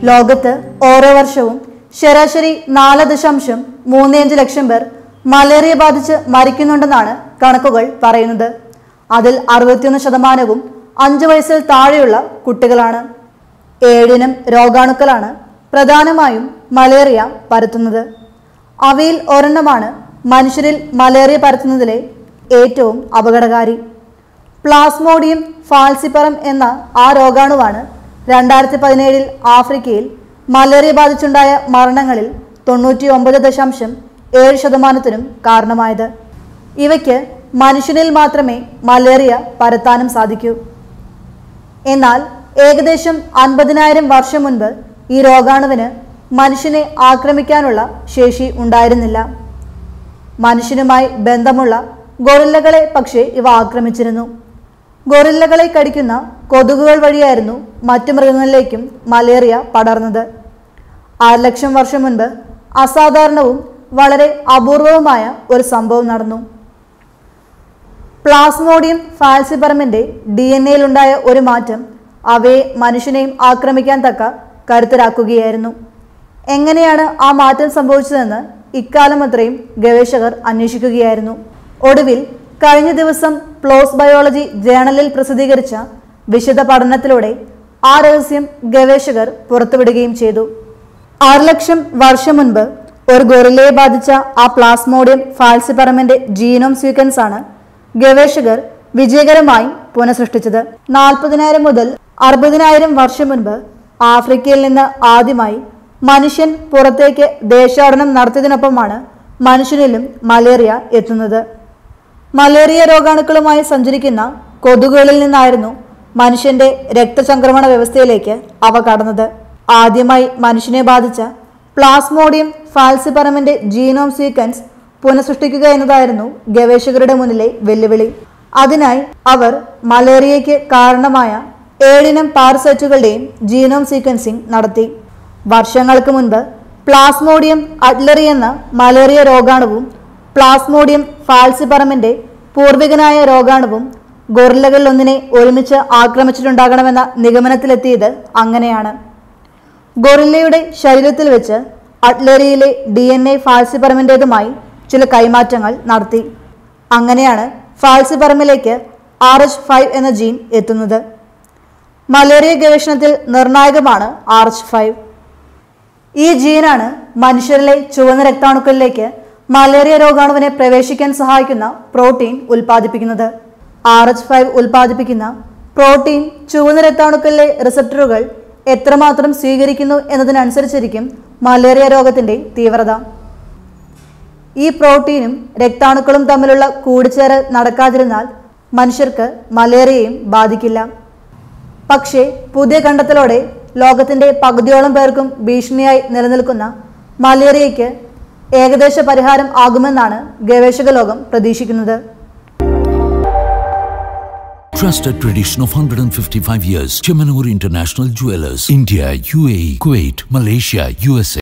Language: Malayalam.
ലോകത്ത് ഓരോ വർഷവും ശരാശരി നാല് ദശാംശം മൂന്ന് അഞ്ച് ലക്ഷം പേർ മലേറിയ ബാധിച്ച് മരിക്കുന്നുണ്ടെന്നാണ് കണക്കുകൾ പറയുന്നത് അതിൽ അറുപത്തിയൊന്ന് ശതമാനവും അഞ്ച് വയസ്സിൽ താഴെയുള്ള കുട്ടികളാണ് ഏഴിനം രോഗാണുക്കളാണ് പ്രധാനമായും മലേറിയ പരത്തുന്നത് അവയിൽ ഒരെണ്ണമാണ് മനുഷ്യരിൽ മലേറിയ പരത്തുന്നതിലെ ഏറ്റവും അപകടകാരി പ്ലാസ്മോഡിയം ഫാൽസിപ്പറം എന്ന ആ രോഗാണുവാണ് രണ്ടായിരത്തി പതിനേഴിൽ ആഫ്രിക്കയിൽ മലേറിയ ബാധിച്ചുണ്ടായ മരണങ്ങളിൽ തൊണ്ണൂറ്റി ഒമ്പത് ദശാംശം ഏഴ് ശതമാനത്തിനും കാരണമായത് ഇവയ്ക്ക് മനുഷ്യനിൽ മാത്രമേ മലേറിയ പരത്താനും സാധിക്കൂ എന്നാൽ ഏകദേശം അൻപതിനായിരം വർഷം മുൻപ് ഈ രോഗാണുവിന് മനുഷ്യനെ ആക്രമിക്കാനുള്ള ശേഷി ഉണ്ടായിരുന്നില്ല മനുഷ്യനുമായി ബന്ധമുള്ള ഗൊറില്ലകളെ പക്ഷേ ഇവ ആക്രമിച്ചിരുന്നു ഗൊറില്ലകളെ കടിക്കുന്ന കൊതുകുകൾ വഴിയായിരുന്നു മറ്റു മൃഗങ്ങളിലേക്കും മലേറിയ പടർന്നത് ആറ് ലക്ഷം വർഷം മുൻപ് അസാധാരണവും വളരെ അപൂർവവുമായ ഒരു സംഭവം നടന്നു പ്ലാസ്മോഡിയം ഫാൽസിപ്പറമിന്റെ ഡി എൻ എയിലുണ്ടായ ഒരു മാറ്റം അവയെ മനുഷ്യനെയും ആക്രമിക്കാൻ തക്ക കരുത്തരാക്കുകയായിരുന്നു എങ്ങനെയാണ് ആ മാറ്റം സംഭവിച്ചതെന്ന് ഇക്കാലം അത്രയും ഗവേഷകർ അന്വേഷിക്കുകയായിരുന്നു ഒടുവിൽ കഴിഞ്ഞ ദിവസം പ്ലോസ് ബയോളജി ജേണലിൽ പ്രസിദ്ധീകരിച്ച വിശദ പഠനത്തിലൂടെ ആ രഹസ്യം ഗവേഷകർ പുറത്തുവിടുകയും ചെയ്തു ആറ് ലക്ഷം വർഷം മുൻപ് ഒരു ഗൊറില്ലയെ ബാധിച്ച ആ പ്ലാസ്മോഡിയം ഫാൽസിപ്പറമിന്റെ ജീനോം സീക്വൻസ് ആണ് ഗവേഷകർ വിജയകരമായി പുനഃസൃഷ്ടിച്ചത് നാൽപ്പതിനായിരം മുതൽ അറുപതിനായിരം വർഷം മുൻപ് ആഫ്രിക്കയിൽ നിന്ന് ആദ്യമായി മനുഷ്യൻ പുറത്തേക്ക് ദേശാടനം നടത്തിയതിനൊപ്പമാണ് മനുഷ്യനിലും മലേറിയ എത്തുന്നത് മലേറിയ രോഗാണുക്കളുമായി സഞ്ചരിക്കുന്ന കൊതുകുകളിൽ നിന്നായിരുന്നു മനുഷ്യന്റെ രക്തചംക്രമണ വ്യവസ്ഥയിലേക്ക് അവ കടന്നത് ആദ്യമായി മനുഷ്യനെ ബാധിച്ച പ്ലാസ്മോഡിയം ഫാൽസിപ്പറമിന്റെ ജീനോം സീക്വൻസ് പുനഃസൃഷ്ടിക്കുക എന്നതായിരുന്നു ഗവേഷകരുടെ മുന്നിലെ വെല്ലുവിളി അതിനായി അവർ മലേറിയയ്ക്ക് കാരണമായ ഏഴിനം പാരസൈറ്റുകളുടെയും ജീനോം സീക്വൻസിംഗ് നടത്തി വർഷങ്ങൾക്ക് മുൻപ് പ്ലാസ്മോഡിയം അഡ്ലറി എന്ന മലേറിയ രോഗാണുവും പ്ലാസ്മോഡിയം ഫാൽസിപ്പറമിന്റെ പൂർവികനായ രോഗാണുവും ഗൊറില്ലകളിൽ ഒന്നിനെ ഒരുമിച്ച് ആക്രമിച്ചിട്ടുണ്ടാകണമെന്ന നിഗമനത്തിലെത്തിയത് അങ്ങനെയാണ് ഗൊറില്ലയുടെ ശരീരത്തിൽ വെച്ച് അട്ലറിയിലെ ഡി എൻ എ ഫാൽസിപ്പറമിൻ്റെതുമായി ചില കൈമാറ്റങ്ങൾ നടത്തി അങ്ങനെയാണ് ഫാൽസിപ്പറമിലേക്ക് ആർ എച്ച് ഫൈവ് എന്ന ജീൻ എത്തുന്നത് മലേറിയ ഗവേഷണത്തിൽ നിർണായകമാണ് ആർ എച്ച് ഫൈവ് ഈ ജീനാണ് മനുഷ്യരിലെ ചുവന്ന രക്താണുക്കളിലേക്ക് മലേറിയ രോഗാണുവിനെ പ്രവേശിക്കാൻ സഹായിക്കുന്ന പ്രോട്ടീൻ ഉൽപ്പാദിപ്പിക്കുന്നത് ആർ എച്ച് ഫൈവ് ഉൽപ്പാദിപ്പിക്കുന്ന പ്രോട്ടീൻ ചുവന്ന രക്താണുക്കളിലെ റിസപ്റ്ററുകൾ എത്രമാത്രം സ്വീകരിക്കുന്നു എന്നതിനനുസരിച്ചിരിക്കും മലേറിയ രോഗത്തിന്റെ തീവ്രത ഈ പ്രോട്ടീനും രക്താണുക്കളും തമ്മിലുള്ള കൂടിച്ചേരൽ നടക്കാതിരുന്നാൽ മനുഷ്യർക്ക് മലേറിയയും ബാധിക്കില്ല പക്ഷേ പുതിയ കണ്ടെത്തലോടെ ലോകത്തിന്റെ പകുതിയോളം പേർക്കും ഭീഷണിയായി നിലനിൽക്കുന്ന മലേറിയയ്ക്ക് ഏകദേശ പരിഹാരം ആകുമെന്നാണ് ഗവേഷക ലോകം പ്രതീക്ഷിക്കുന്നത് Trusted tradition of 155 years. Chemanur International Jewelers. India, UAE, Kuwait, Malaysia, USA.